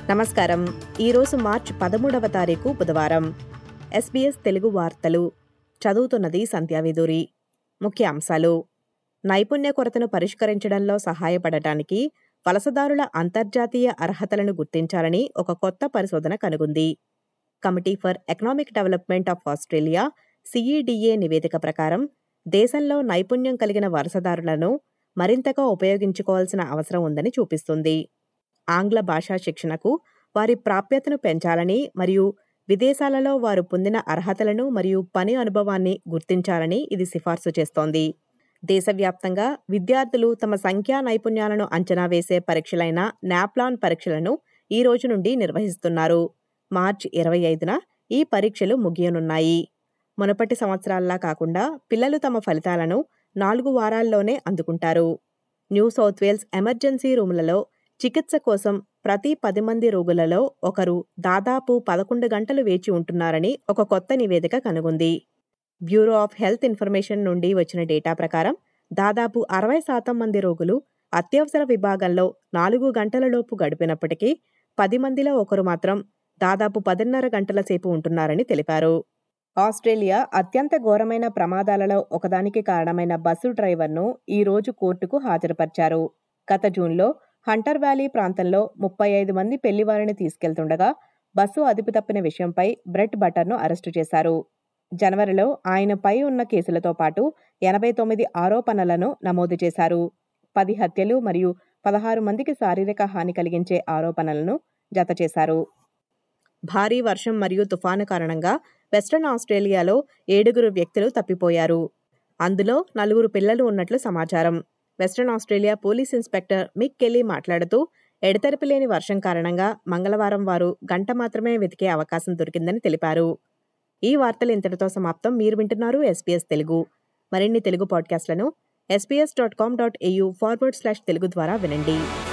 నమస్కారం ఈరోజు మార్చి పదమూడవ తారీఖు బుధవారం ఎస్బీఎస్ తెలుగు వార్తలు చదువుతున్నది సంధ్యావేదూరి ముఖ్య అంశాలు నైపుణ్య కొరతను పరిష్కరించడంలో సహాయపడటానికి వలసదారుల అంతర్జాతీయ అర్హతలను గుర్తించాలని ఒక కొత్త పరిశోధన కనుగొంది committee for economic development of Australia CEDA నివేదిక ప్రకారం దేశంలో నైపుణ్యం కలిగిన వలసదారులను మరింతగా ఉపయోగించుకోవాల్సిన అవసరం ఉందని చూపిస్తుంది ఆంగ్ల భాషా శిక్షణకు వారి ప్రాప్యతను పెంచాలని మరియు విదేశాలలో వారు పొందిన అర్హతలను మరియు పని అనుభవాన్ని గుర్తించాలని ఇది సిఫార్సు చేస్తోంది దేశవ్యాప్తంగా విద్యార్థులు తమ సంఖ్యా నైపుణ్యాలను అంచనా వేసే పరీక్షలైన నాప్లాన్ పరీక్షలను ఈ రోజు నుండి నిర్వహిస్తున్నారు మార్చి ఇరవై ఐదున ఈ పరీక్షలు ముగియనున్నాయి మునపటి సంవత్సరాల్లా కాకుండా పిల్లలు తమ ఫలితాలను నాలుగు వారాల్లోనే అందుకుంటారు న్యూ సౌత్ వేల్స్ ఎమర్జెన్సీ రూములలో చికిత్స కోసం ప్రతి పది మంది రోగులలో ఒకరు దాదాపు పదకొండు గంటలు వేచి ఉంటున్నారని ఒక కొత్త నివేదిక కనుగొంది బ్యూరో ఆఫ్ హెల్త్ ఇన్ఫర్మేషన్ నుండి వచ్చిన డేటా ప్రకారం దాదాపు అరవై శాతం మంది రోగులు అత్యవసర విభాగంలో నాలుగు గంటలలోపు గడిపినప్పటికీ పది మందిలో ఒకరు మాత్రం దాదాపు పదిన్నర గంటల సేపు ఉంటున్నారని తెలిపారు ఆస్ట్రేలియా అత్యంత ఘోరమైన ప్రమాదాలలో ఒకదానికి కారణమైన బస్సు డ్రైవర్ను ఈ రోజు కోర్టుకు హాజరుపరిచారు గత జూన్లో హంటర్ వ్యాలీ ప్రాంతంలో ముప్పై ఐదు మంది పెళ్లివారిని తీసుకెళ్తుండగా బస్సు అదుపు తప్పిన విషయంపై బ్రెట్ బటర్ను అరెస్టు చేశారు జనవరిలో ఆయనపై ఉన్న కేసులతో పాటు ఎనభై తొమ్మిది ఆరోపణలను నమోదు చేశారు పది హత్యలు మరియు పదహారు మందికి శారీరక హాని కలిగించే ఆరోపణలను జతచేశారు భారీ వర్షం మరియు తుఫాను కారణంగా వెస్ట్రన్ ఆస్ట్రేలియాలో ఏడుగురు వ్యక్తులు తప్పిపోయారు అందులో నలుగురు పిల్లలు ఉన్నట్లు సమాచారం Western Australia police inspector Mick Kelly మాట్లాడుతూ ఎడతెరిపి లేని వర్షం కారణంగా మంగళవారం వారు గంట మాత్రమే వెతికే అవకాశం దొరికిందని తెలిపారు ఈ వార్తలు ఇంతటితో సమాప్తం మీరు వింటున్నారు ఎస్పీఎస్ తెలుగు మరిన్ని తెలుగు పాడ్కాస్ట్లను SBS dot com dot AU forward slash Telugu ద్వారా వినండి